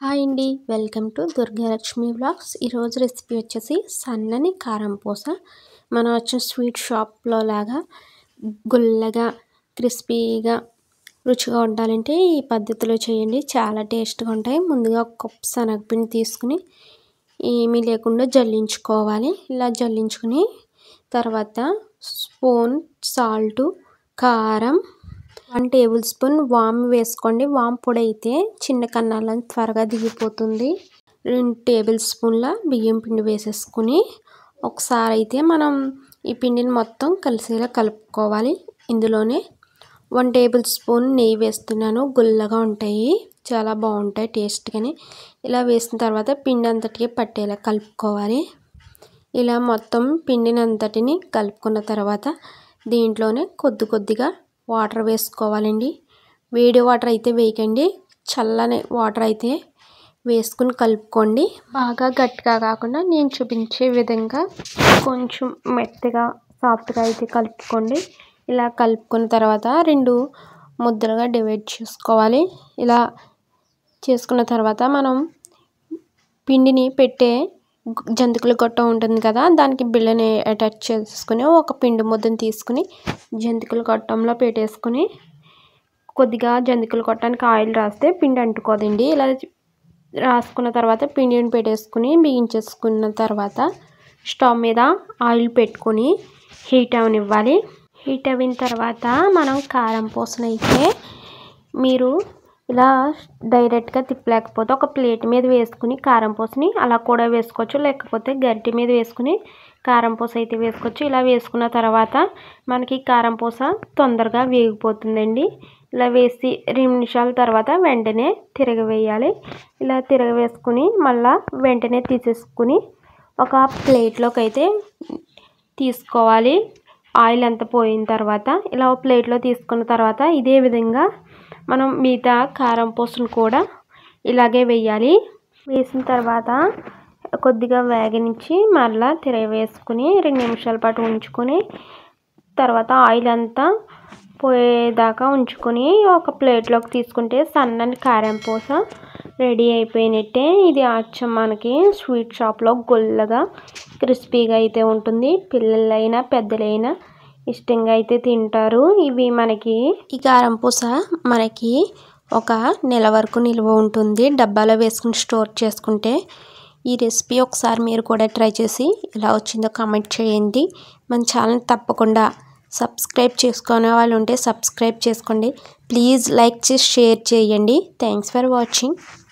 hi అండి welcome to Durgalakshmi blogs ఈరోజు recipe వచ్చేసి సన్నని కారం పూస మనం వచ్చిన స్వీట్ షాప్లో లాగా గుల్లగా క్రిస్పీగా రుచిగా ఉండాలంటే ఈ పద్ధతిలో చేయండి చాలా టేస్ట్గా ఉంటాయి ముందుగా ఒక కప్పు శనగపిండి తీసుకుని ఏమీ లేకుండా జల్లించుకోవాలి ఇలా జల్లించుకుని తర్వాత స్పూన్ సాల్టు కారం వన్ టేబుల్ స్పూన్ వామ్ వేసుకోండి వామ్ పొడి అయితే చిన్న కన్నాలను త్వరగా దిగిపోతుంది రెండు టేబుల్ స్పూన్ల బియ్యం పిండి వేసేసుకుని ఒకసారి అయితే మనం ఈ పిండిని మొత్తం కలిసేలా కలుపుకోవాలి ఇందులోనే వన్ టేబుల్ స్పూన్ నెయ్యి వేస్తున్నాను గుల్లగా ఉంటాయి చాలా బాగుంటాయి టేస్ట్గాని ఇలా వేసిన తర్వాత పిండి అంతటికి పట్టేలా కలుపుకోవాలి ఇలా మొత్తం పిండిని అంతటిని కలుపుకున్న తర్వాత దీంట్లోనే కొద్ది కొద్దిగా వాటర్ వేసుకోవాలండి వేడి వాటర్ అయితే వేయకండి చల్లని వాటర్ అయితే వేసుకుని కలుపుకోండి బాగా గట్టిగా కాకుండా నేను చూపించే విధంగా కొంచెం మెత్తగా సాఫ్ట్గా అయితే కలుపుకోండి ఇలా కలుపుకున్న తర్వాత రెండు ముద్దలుగా డివైడ్ చేసుకోవాలి ఇలా చేసుకున్న తర్వాత మనం పిండిని పెట్టే జంతికల గొట్టం ఉంటుంది కదా దానికి బిళ్ళని అటాచ్ చేసుకుని ఒక పిండి ముద్దను తీసుకుని జంతికల గొట్టంలో పెట్టేసుకుని కొద్దిగా జంతికలు కొట్టడానికి ఆయిల్ రాస్తే పిండి అంటుకోదండి ఇలా రాసుకున్న తర్వాత పిండిని పెట్టేసుకుని బిగించేసుకున్న తర్వాత స్టవ్ మీద ఆయిల్ పెట్టుకుని హీట్ అవనివ్వాలి హీట్ అయిన తర్వాత మనం కారం పూసనైతే మీరు ఇలా డైరెక్ట్గా తిప్పలేకపోతే ఒక ప్లేట్ మీద వేసుకుని కారం పూసని అలా కూడా వేసుకోవచ్చు లేకపోతే గరిటె మీద వేసుకుని కారం పూస అయితే వేసుకోవచ్చు ఇలా వేసుకున్న తర్వాత మనకి కారం పూస తొందరగా వేగిపోతుందండి ఇలా వేసి రెండు నిమిషాల తర్వాత వెంటనే తిరగవేయాలి ఇలా తిరగవేసుకుని మళ్ళా వెంటనే తీసేసుకుని ఒక ప్లేట్లోకి అయితే తీసుకోవాలి ఆయిల్ అంతా పోయిన తర్వాత ఇలా ప్లేట్లో తీసుకున్న తర్వాత ఇదే విధంగా మనం మిగతా కారం పూసను కూడా ఇలాగే వేయాలి వేసిన తర్వాత కొద్దిగా వేగనిచ్చి మళ్ళీ తిరగవేసుకుని రెండు నిమిషాల పాటు ఉంచుకొని తర్వాత ఆయిల్ అంతా పోయేదాకా ఉంచుకొని ఒక ప్లేట్లోకి తీసుకుంటే సన్నని కారం పూస రెడీ అయిపోయినట్టే ఇది అచ్చం మనకి స్వీట్ షాప్లో గొల్లగా క్రిస్పీగా అయితే ఉంటుంది పిల్లలైనా పెద్దలైనా ఇష్టంగా అయితే తింటారు ఇవి మనకి ఈ కారం పూస మనకి ఒక నెల వరకు నిల్వ ఉంటుంది డబ్బాలో వేసుకుని స్టోర్ చేసుకుంటే ఈ రెసిపీ ఒకసారి మీరు కూడా ట్రై చేసి ఎలా వచ్చిందో కామెంట్ చేయండి మన ఛానల్ తప్పకుండా సబ్స్క్రైబ్ చేసుకునే వాళ్ళు ఉంటే సబ్స్క్రైబ్ చేసుకోండి ప్లీజ్ లైక్ చేసి షేర్ చేయండి థ్యాంక్స్ ఫర్ వాచింగ్